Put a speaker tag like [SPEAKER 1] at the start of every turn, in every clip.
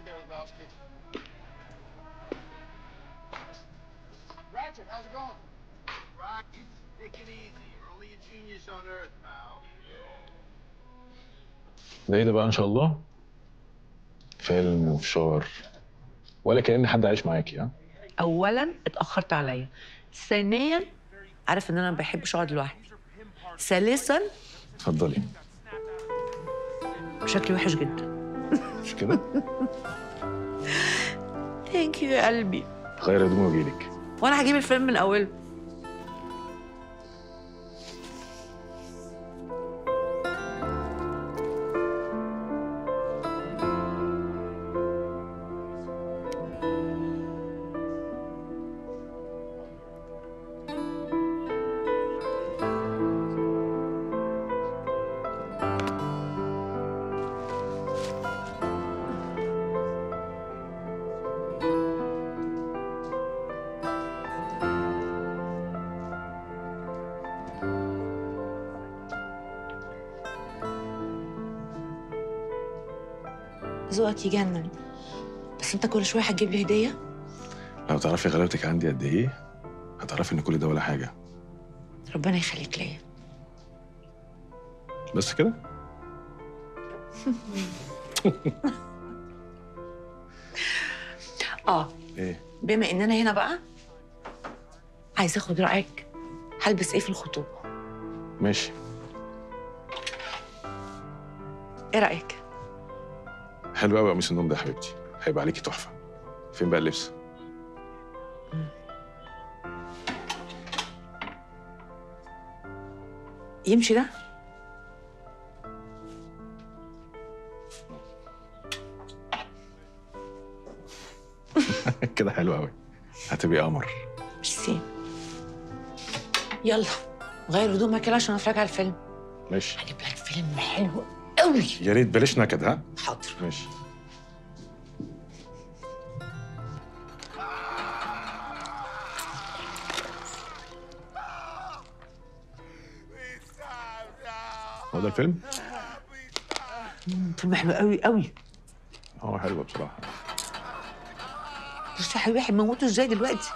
[SPEAKER 1] Ratchet, how's it going? Right, take it easy. You're only a genius on Earth, pal.
[SPEAKER 2] ده ايه ده بقى ان شاء الله فيلم وفشار ولا كأن حد عايش معاكي ها
[SPEAKER 3] اولا اتاخرت عليا ثانيا عارف ان انا ما بحبش اقعد لوحدي ثالثا
[SPEAKER 2] اتفضلي
[SPEAKER 3] شكلي وحش جدا
[SPEAKER 2] مش كده
[SPEAKER 3] ثانك يو يا قلبي
[SPEAKER 2] غير هدومي واجيلك
[SPEAKER 3] وانا هجيب الفيلم من اوله ذوقك يجنن بس انت كل شويه هتجيب لي هديه
[SPEAKER 2] لو تعرفي غلاوتك عندي قد ايه هتعرفي ان كل ده ولا حاجه
[SPEAKER 3] ربنا يخليك ليا
[SPEAKER 2] بس كده
[SPEAKER 3] اه
[SPEAKER 2] ايه
[SPEAKER 3] بما اننا هنا بقى عايزه اخد رايك هلبس ايه في الخطوبه
[SPEAKER 2] ماشي
[SPEAKER 3] ايه رايك
[SPEAKER 2] حلو قوي قميص النوم ده يا حبيبتي هيبقى عليكي تحفه فين بقى اللبس
[SPEAKER 3] يمشي ده
[SPEAKER 2] كده حلو قوي هتبقي قمر
[SPEAKER 3] ميرسي يلا غير هدومك كده عشان اتفرج على الفيلم
[SPEAKER 2] ماشي
[SPEAKER 3] هجيب لك فيلم حلو قوي
[SPEAKER 2] يا ريت بلاش نكد ها
[SPEAKER 3] حاضر
[SPEAKER 2] ماشي هو ده الفيلم؟
[SPEAKER 3] فيلم حلو قوي قوي
[SPEAKER 2] هو حلو بصراحة
[SPEAKER 3] بس يا حبيبي هيموتوا ازاي دلوقتي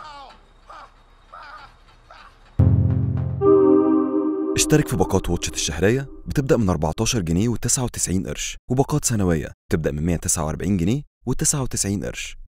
[SPEAKER 4] اشترك في باقات واتشت الشهرية بتبدأ من 14 جنيه و99 قرش وباقات سنوية بتبدأ من 149 جنيه و99 قرش